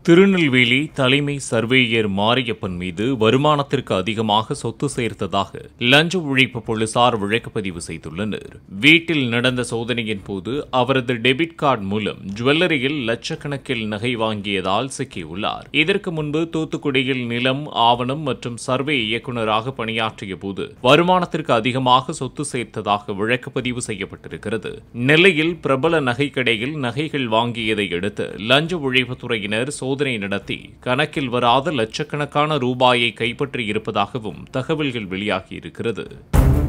திருநெல்வேலி தலைமை சர்வேயர் மாரியப்பன் மீது வருமானத்திற்கு அதிகமாக சொத்து சேர்த்ததாக லஞ்ச ஒழிப்பு போலீசார் வழக்குப்பதிவு செய்துள்ளனர் வீட்டில் நடந்த சோதனையின் போது அவரது டெபிட் கார்டு மூலம் ஜுவல்லரியில் லட்சக்கணக்கில் நகை வாங்கியதால் சிக்கியுள்ளார் இதற்கு முன்பு தூத்துக்குடியில் நிலம் ஆவணம் மற்றும் சர்வே இயக்குநராக பணியாற்றிய போது வருமானத்திற்கு அதிகமாக சொத்து சேர்த்ததாக வழக்குப்பதிவு செய்யப்பட்டிருக்கிறது நெல்லையில் பிரபல நகைக்கடையில் நகைகள் வாங்கியதை அடுத்து லஞ்ச ஒழிப்புத்துறையினர் சோதனை நடத்தி கணக்கில் வராத லட்சக்கணக்கான ரூபாயை கைப்பற்றி இருப்பதாகவும் தகவல்கள் வெளியாகியிருக்கிறது